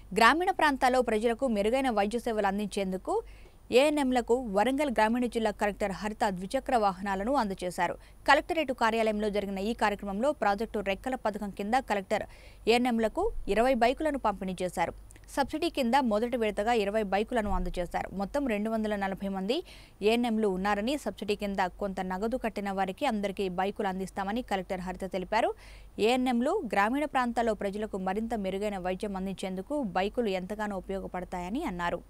గ్రామీణ ప్రాంతాల్లో ప్రజలకు మెరుగైన వైద్య సేవలు అందించేందుకు ఏఎన్ఎంలకు వరంగల్ గ్రామీణ జిల్లా కలెక్టర్ హరిత ద్విచక్ర వాహనాలను అందజేశారు కలెక్టరేట్ కార్యాలయంలో జరిగిన ఈ కార్యక్రమంలో ప్రాజెక్టు రెక్కల పథకం కింద కలెక్టర్ ఏఎన్ఎంలకు ఇరవై బైకులను పంపిణీ చేశారు సబ్సిడీ కింద మొదటి విడతగా ఇరవై బైకులను అందజేశారు మొత్తం రెండు వందల నలభై మంది ఏఎన్ఎంలు ఉన్నారని సబ్సిడీ కింద కొంత నగదు కట్టిన వారికి అందరికీ బైకులు అందిస్తామని కలెక్టర్ హరిత తెలిపారు ఏఎన్ఎంలు గ్రామీణ ప్రాంతాల్లో ప్రజలకు మరింత మెరుగైన వైద్యం అందించేందుకు బైకులు ఎంతగానో ఉపయోగపడతాయని అన్నారు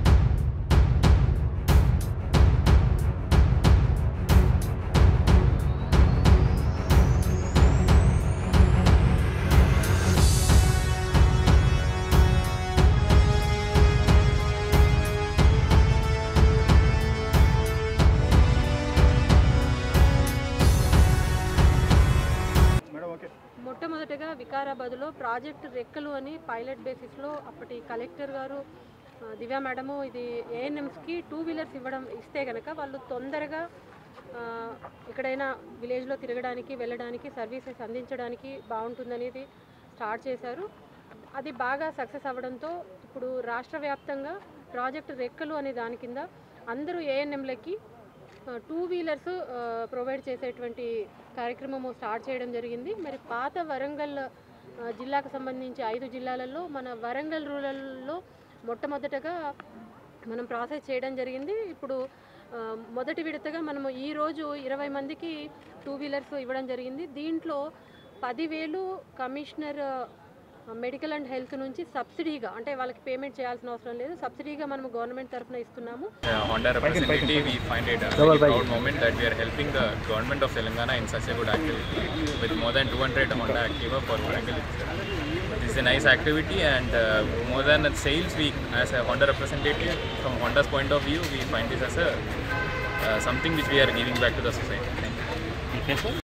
మేడం ఓకే మొట్టమొదటగా వికారాబాద్లో ప్రాజెక్ట్ రెక్కలు అని పైలట్ బేసిస్లో అప్పటి కలెక్టర్ గారు ఆ, దివ్య మేడము ఇది ఏఎన్ఎంస్కి టూ వీలర్స్ ఇవ్వడం ఇస్తే కనుక వాళ్ళు తొందరగా ఆ, ఎక్కడైనా విలేజ్లో తిరగడానికి వెళ్ళడానికి సర్వీసెస్ అందించడానికి బాగుంటుందనేది స్టార్ట్ చేశారు అది బాగా సక్సెస్ అవ్వడంతో ఇప్పుడు రాష్ట్ర వ్యాప్తంగా ప్రాజెక్ట్ రెక్కలు అనే దాని కింద అందరూ ఏఎన్ఎంలకి టూ వీలర్స్ ప్రొవైడ్ చేసేటువంటి కార్యక్రమము స్టార్ట్ చేయడం జరిగింది మరి పాత వరంగల్ ఆ, జిల్లాకు సంబంధించి ఐదు జిల్లాలలో మన వరంగల్ రూరల్లో మొట్టమొదటగా మనం ప్రాసెస్ చేయడం జరిగింది ఇప్పుడు ఆ, మొదటి విడతగా మనము ఈరోజు ఇరవై మందికి టూ వీలర్స్ ఇవ్వడం జరిగింది దీంట్లో పదివేలు కమిషనర్ మెడికల్ అండ్ హెల్త్ నుంచి సబ్సిడీగా అంటే వాళ్ళకి పేమెంట్ చేయాల్సిన అవసరం లేదు సబ్సిడీగా మనం గవర్నమెంట్ తరఫున ఇస్తున్నాము uh, Honda representative, we find it a very proud moment that we are helping the government of Telangana in such a good activity with more than 200 Honda Activa for Warangal. This is a nice activity and uh, more than sales, we as a Honda representative from Honda's point of view, we find this as a uh, something which we are giving back to the society. Thank you.